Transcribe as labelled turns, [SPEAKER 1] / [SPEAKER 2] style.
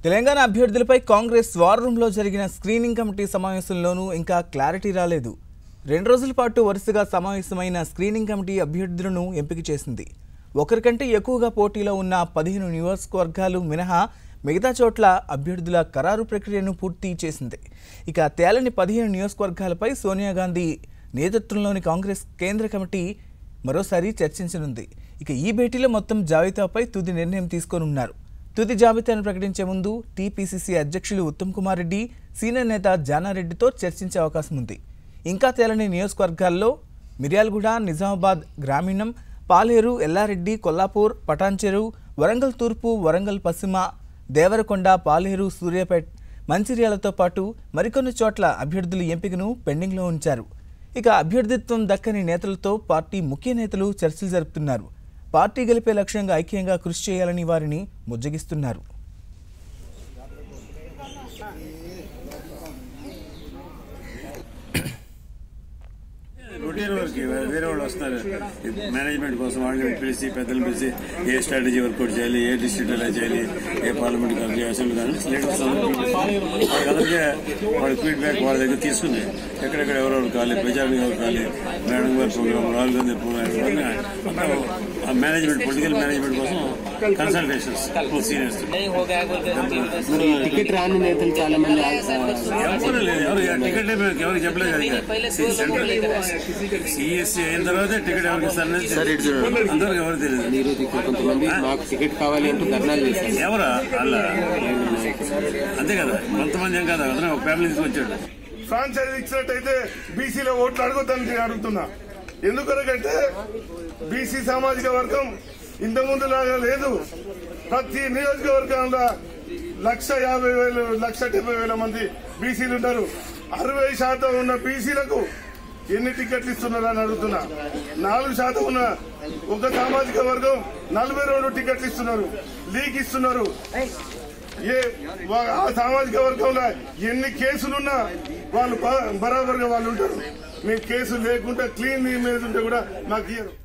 [SPEAKER 1] Telangana అభ్యర్థులపై Congress war రూమ్లో జరిగిన screening committee సమావేశంలోనూ ఇంకా క్లారిటీ రాలేదు రెండు రోజుల పాటు వరుసగా సమావేశమైన స్క్రీనింగ్ కమిటీ అభ్యర్థులను ఎంపిక చేసింది ఒకరికంటే ఎక్కువగా పోటీలో ఉన్న పదిహేను నియోజకవర్గాలు మినహా మిగతా చోట్ల అభ్యర్థుల ఖరారు ప్రక్రియను పూర్తి చేసింది ఇక తేలని పదిహేను నియోజకవర్గాలపై సోనియా గాంధీ నేతృత్వంలోని కాంగ్రెస్ కేంద్ర కమిటీ మరోసారి చర్చించనుంది ఇక ఈ భేటీలో మొత్తం జాబితాపై తుది నిర్ణయం తీసుకోనున్నారు తుది జాబితాను ప్రకటించే ముందు టీపీసీసీ అధ్యక్షులు ఉత్తమ్ కుమార్ రెడ్డి సీనియర్ నేత జానారెడ్డితో చర్చించే అవకాశం ఉంది ఇంకా తేలని నియోజకవర్గాల్లో మిర్యాలగూడ నిజామాబాద్ గ్రామీణం పాలేరు ఎల్లారెడ్డి కొల్లాపూర్ పటాన్చెరు వరంగల్ తూర్పు వరంగల్ పశ్చిమ దేవరకొండ పాలేరు సూర్యాపేట్ మంచిర్యాలతో పాటు మరికొన్ని చోట్ల అభ్యర్థుల ఎంపికను పెండింగ్లో ఉంచారు ఇక అభ్యర్థిత్వం దక్కని నేతలతో పార్టీ ముఖ్య నేతలు చర్చలు జరుపుతున్నారు పార్టీ గెలిపే లక్ష్యంగా ఐక్యంగా కృషి చేయాలని వారిని ముజ్జగిస్తున్నారు
[SPEAKER 2] రొటీన్ వర్క్ వేరే వాళ్ళు వస్తారు మేనేజ్మెంట్ కోసం వాళ్ళని పిలిచి పెద్దలు పిలిచి ఏ స్ట్రాటజీ వర్కౌట్ చేయాలి ఏ డిస్ట్రిక్ట్ ఎలా చేయాలి ఏ పార్లమెంట్ కానీ అసెంబ్లీ కానీ లీడర్స్ అలాగే వాళ్ళ ఫీడ్బ్యాక్ వాళ్ళ దగ్గర తీసుకుని ఎక్కడెక్కడ ఎవరెవరు కావాలి ప్రచారం ఎవరు కావాలి మేడం గారి ప్రోగ్రామ్ రాహుల్ గాంధీ ప్రోగ్రామ్ ఆ మేనేజ్మెంట్ పొలిటికల్ మేనేజ్మెంట్ కోసం కన్సల్టేషన్స్ సీనియర్స్
[SPEAKER 3] नहीं हो गया बोल के हम टीम का
[SPEAKER 4] మరి టికెట్ రాని నేతలు చాలా మంది
[SPEAKER 2] ఎవరు లేదు ఎవరు టికెట్ ఎవరికి చెప్పలేదు
[SPEAKER 3] नहीं, पहले दो लोगों को लेकर आए।
[SPEAKER 2] సిఎస్సి అయిన తర్వాత టికెట్ ఎవరికి ఇస్తారనేది అందరికి ఎవరు తెలియదు
[SPEAKER 4] మీరు ఇక్కడ కొంతమంది మాకు టికెట్ కావాలి అంటూ ధర్నాలు చేశారు
[SPEAKER 2] ఎవరా వాళ్ళ అంతే కదా కొంతమంది ఏం కాదు అతను ఒక ఫ్యామిలీ నుంచి వచ్చాడు
[SPEAKER 5] ఫ్రాంచైజ్ ఇచ్చినట్టయితే బీసీలో ఓట్లు అడుగుతాను నేను అడుగుతున్నా ఎందుకనకంటే బీసీ సామాజిక వర్గం ఇంత ముందు లాగా లేదు ప్రతి నియోజకవర్గంలో లక్ష యాభై వేలు లక్ష డెబ్బై వేల మంది బీసీలు ఉన్నారు అరవై శాతం ఉన్న బీసీలకు ఎన్ని టికెట్లు ఇస్తున్నారు అని అడుగుతున్నా నాలుగు శాతం ఉన్న ఒక సామాజిక వర్గం నలభై రెండు టికెట్లు ఇస్తున్నారు లీగ్ ఇస్తున్నారు ఏ వా- ఆ సామాజిక వర్గంలో ఎన్ని కేసులున్నా వాళ్ళు బ- బరాబర్గా వాళ్ళు ఉంటారు మీ కేసు లేకుండా క్లీన్ ఇమేజ్ ఉంటే కూడా మాకు ఇయ్యరు